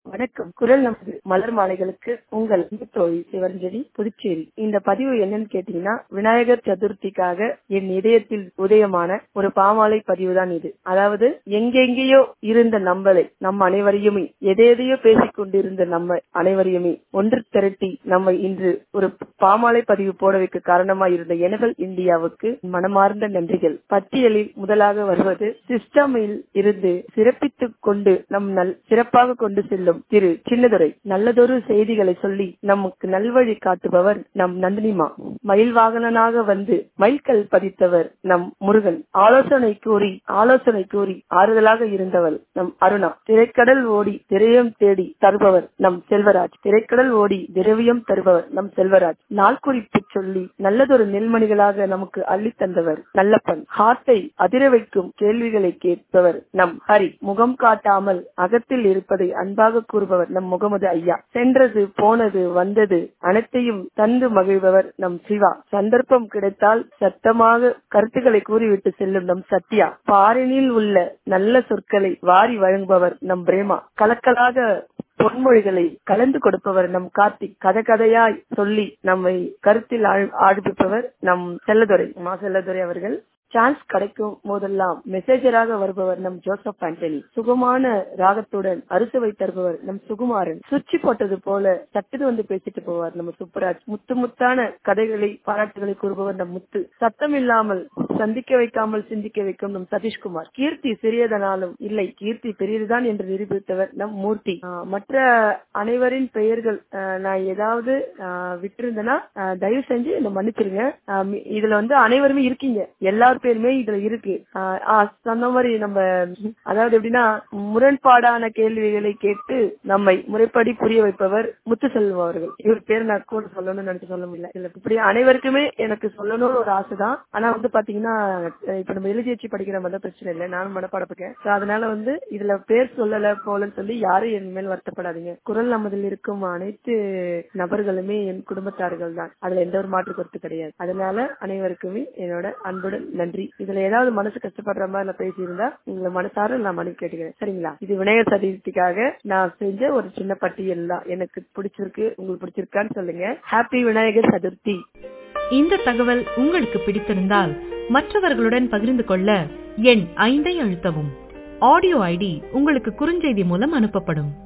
வணக்கம் குரல் நமது மலர் மாலைகளுக்கு உங்கள் அன்பு தோழி சிவரஞ்சலி புதுச்சேரி இந்த பதிவு என்னன்னு கேட்டீங்கன்னா விநாயகர் சதுர்த்திக்காக என் இதயத்தில் உதயமான ஒரு பாமாலை பதிவு தான் இது அதாவது எங்கெங்கேயோ இருந்த நம்மளை நம் அனைவரையுமே எதையெதையோ பேசிக் கொண்டிருந்த நம்ம அனைவரையுமே ஒன்று திரட்டி நம்ம இன்று ஒரு பாமாலை பதிவு போட வைக்க காரணமா இருந்த எனவல் இந்தியாவுக்கு மனமார்ந்த நன்றிகள் பட்டியலில் முதலாக வருவது சிஸ்டமில் இருந்து சிறப்பித்துக் கொண்டு நம் நல் சிறப்பாக கொண்டு செல்லும் திரு சின்னதுரை நல்லதொரு செய்திகளை சொல்லி நமக்கு நல்வழி காட்டுபவர் நம் நந்தினிமா மயில் வாகனனாக வந்து மைல்கல் பதித்தவர் நம் முருகன் ஆலோசனை கூறி ஆலோசனை கூறி ஆறுதலாக இருந்தவர் நம் அருணா திரைக்கடல் ஓடி திரையம் தேடி தருபவர் நம் செல்வராஜ் திரைக்கடல் ஓடி திரவியம் தருபவர் நம் செல்வராஜ் நாள் குறிப்பு சொல்லி நல்லதொரு நெல்மணிகளாக நமக்கு அள்ளி தந்தவர் நல்லப்பன் ஹார்ட்டை அதிர வைக்கும் கேள்விகளை கேட்பவர் நம் ஹரி முகம் காட்டாமல் அகத்தில் இருப்பதை அன்பாக கூறுபவர் நம் முகமது ஐயா சென்றது போனது வந்தது அனைத்தையும் தந்து மகிழ்பவர் நம் சிவா சந்தர்ப்பம் கிடைத்தால் சத்தமாக கருத்துக்களை கூறிவிட்டு செல்லும் நம் சத்யா பாரினில் உள்ள நல்ல சொற்களை வாரி வழங்குபவர் நம் பிரேமா கலக்கலாக பொன்மொழிகளை கலந்து கொடுப்பவர் நம் கார்த்திக் கதை கதையாய் சொல்லி நம்மை கருத்தில் ஆழ்விப்பவர் நம் செல்லதுரை மா செல்லதுரை அவர்கள் சான்ஸ் கிடைக்கும் போதெல்லாம் மெசேஜராக வருபவர் நம் ஜோசப் ஆண்டனி சுகமான ராகத்துடன் அறுசுவை தருபவர் நம் சுகுமாரன் சுவிட்ச் போட்டது போல சட்டுது வந்து பேசிட்டு போவார் நம்ம சுப்பராஜ் முத்து முத்தான கதைகளை பாராட்டுகளை கூறுபவர் நம் முத்து சத்தம் இல்லாமல் சந்திக்க வைக்காமல் சிந்திக்க வைக்கும் நம் சதீஷ்குமார் கீர்த்தி சிறியதனாலும் இல்லை கீர்த்தி பெரியதுதான் என்று நிரூபித்தவர் நம் மூர்த்தி மற்ற அனைவரின் பெயர்கள் நான் ஏதாவது விட்டிருந்தேன்னா தயவு செஞ்சு என்ன மன்னிச்சிருங்க இதுல வந்து அனைவருமே இருக்கீங்க எல்லாரும் பேருமே இதுல இருக்கு சொன்ன மாதிரி நம்ம அதாவது எப்படின்னா முரண்பாடான கேள்விகளை கேட்டு நம்மை முறைப்படி புரிய வைப்பவர் முத்துசெல்வம் அவர்கள் இவர் பேர் நான் கூட சொல்லணும்னு நினைச்சு சொல்ல முடியல இல்ல இப்படி அனைவருக்குமே எனக்கு சொல்லணும்னு ஒரு ஆசை தான் ஆனா வந்து பாத்தீங்கன்னா இப்ப நம்ம எழுதி வச்சு படிக்கிற மாதிரி பிரச்சனை இல்லை நானும் மனப்பாடப்பேன் அதனால வந்து இதுல பேர் சொல்லல போலன்னு சொல்லி யாரும் என் மேல் வருத்தப்படாதீங்க குரல் நமதில் இருக்கும் அனைத்து நபர்களுமே என் குடும்பத்தார்கள் தான் அதுல எந்த ஒரு மாற்று கருத்து கிடையாது அதனால அனைவருக்குமே என்னோட அன்புடன் நன்றி இதுல ஏதாவது மனசு கஷ்டப்படுற மாதிரி நான் பேசியிருந்தா உங்களை மனசார நான் மனு கேட்டுக்கிறேன் சரிங்களா இது விநாயகர் சதுர்த்திக்காக நான் செஞ்ச ஒரு சின்ன பட்டியல் தான் எனக்கு பிடிச்சிருக்கு உங்களுக்கு பிடிச்சிருக்கான்னு சொல்லுங்க ஹாப்பி விநாயகர் சதுர்த்தி இந்த தகவல் உங்களுக்கு பிடித்திருந்தால் மற்றவர்களுடன் பகிர்ந்து கொள்ள எண் ஐந்தை அழுத்தவும் ஆடியோ ஐடி உங்களுக்கு குறுஞ்செய்தி மூலம் அனுப்பப்படும்